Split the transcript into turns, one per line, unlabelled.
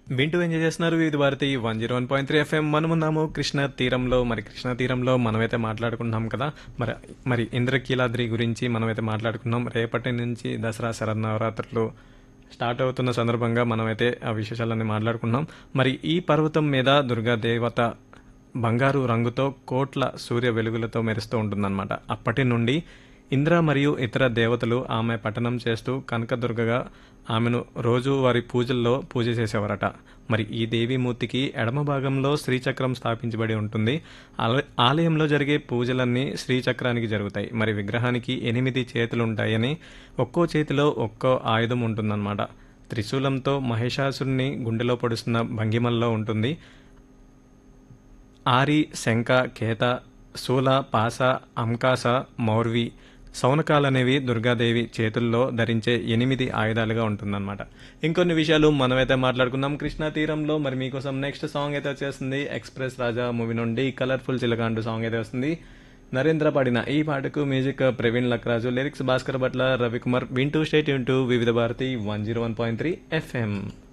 వింటూ ఎంజాయ్ చేస్తున్నారు Vividh Bharati one zero one point three FM మనమున్నాము కృష్ణ తీరంలో మరి కృష్ణ తీరంలో మనమైతే మాట్లాడుకుంటున్నాం కదా మరి మరి ఇంద్రకీలాద్రి గురించి మనమైతే మాట్లాడుకున్నాం రేపటి నుంచి దసరా శరన్నవరాత్రులు స్టార్ట్ అవుతున్న సందర్భంగా మనమైతే ఆ విశేషాలన్నీ మాట్లాడుకున్నాం మరి ఈ పర్వతం మీద దుర్గా దేవత బంగారు రంగుతో కోట్ల సూర్య వెలుగులతో మెరుస్తూ ఉంటుందన్నమాట అప్పటి నుండి ఇంద్ర మరియు ఇతర దేవతలు ఆమె పఠనం చేస్తూ కనకదుర్గగా ఆమెను రోజు వారి పూజల్లో పూజ చేసేవారట మరి ఈ దేవీమూర్తికి ఎడమ భాగంలో శ్రీచక్రం స్థాపించబడి ఉంటుంది ఆల- ఆలయంలో జరిగే పూజలన్నీ శ్రీచక్రానికి జరుగుతాయి మరి విగ్రహానికి ఎనిమిది చేతులు ఉంటాయని ఒక్కో చేతిలో ఒక్కో ఆయుధం ఉంటుందన్నమాట త్రిశూలంతో మహిషాసురుని గుండెలో పొడుస్తున్న భంగిమల్లో ఉంటుంది ఆరి శంఖ కేత శూల పాస అంకాస మౌర్వి సౌనకాలనేవి దుర్గాదేవి చేతుల్లో ధరించే ఎనిమిది ఆయుధాలుగా ఉంటుందన్నమాట ఇంకొన్ని విషయాలు మనమైతే మాట్లాడుకుందాం కృష్ణా తీరంలో మరి మీకోసం నెక్స్ట్ సాంగ్ అయితే వచ్చేస్తుంది ఎక్స్ప్రెస్ రాజా మూవీ నుండి కలర్ఫుల్ చిలకాండు సాంగ్ అయితే వస్తుంది నరేంద్ర పాడిన ఈ పాటకు music Praveen Lakraju lyrics Bhaskarabhatla Ravikumar వింటూ స్టేట్ వింటూ Vividh Bharati one zero one point three FM